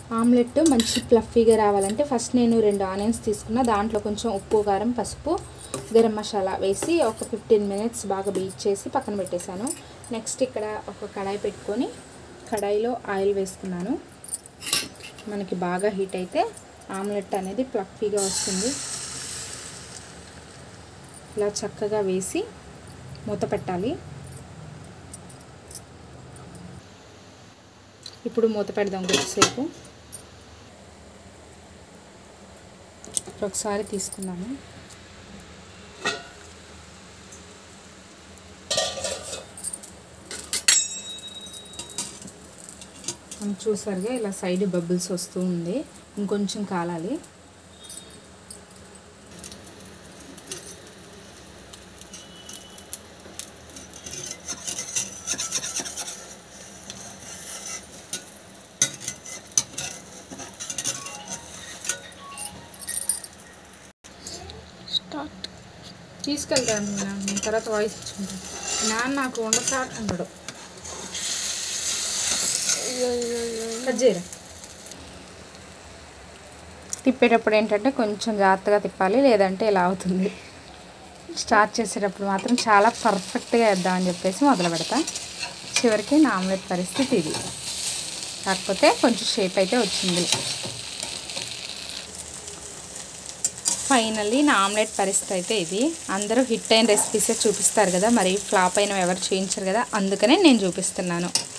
omelette మంచి ఫ్లఫీగా రావాలంటే first నేను రెండు ఆనియన్స్ తీసుకున్న దాంట్లో కొంచెం ఉప్పు కారం పసుపు గరం మసాలా వేసి ఒక ఫిఫ్టీన్ మినిట్స్ బాగా బీట్ చేసి పక్కన పెట్టేశాను నెక్స్ట్ ఇక్కడ ఒక కడాయి పెట్టుకొని కడాయిలో ఆయిల్ వేసుకున్నాను మనకి బాగా హీట్ అయితే ఆమ్లెట్ అనేది ఫ్లఫీగా వస్తుంది ఇలా చక్కగా వేసి మూత పెట్టాలి ఇప్పుడు మూత పెడదాం కొద్దిసేపు ఒకసారి తీసుకున్నాము మనం చూసారుగా ఇలా సైడ్ బబుల్స్ వస్తూ ఉంది ఇంకొంచెం కాలాలి స్టార్ట్ తీసుకెళ్తాను నేను తర్వాత వాయిస్ ఇచ్చుకుంటాను నాన్న నాకు వండతా అంటాడు కట్ చేయరా తిప్పేటప్పుడు ఏంటంటే కొంచెం జాగ్రత్తగా తిప్పాలి లేదంటే ఇలా అవుతుంది స్టార్ట్ చేసేటప్పుడు మాత్రం చాలా పర్ఫెక్ట్గా వేద్దామని చెప్పేసి మొదలు పెడతా చివరికి నా ఆమ్లెట్ పరిస్థితి ఇది కాకపోతే కొంచెం షేప్ అయితే వచ్చింది ఫైనల్లీ నా ఆమ్లెట్ పరిస్థితి అయితే ఇది అందరూ హిట్ అయిన రెసిపీసే చూపిస్తారు కదా మరి ఫ్లాప్ అయినవి ఎవరు చూపించరు కదా అందుకనే నేను చూపిస్తున్నాను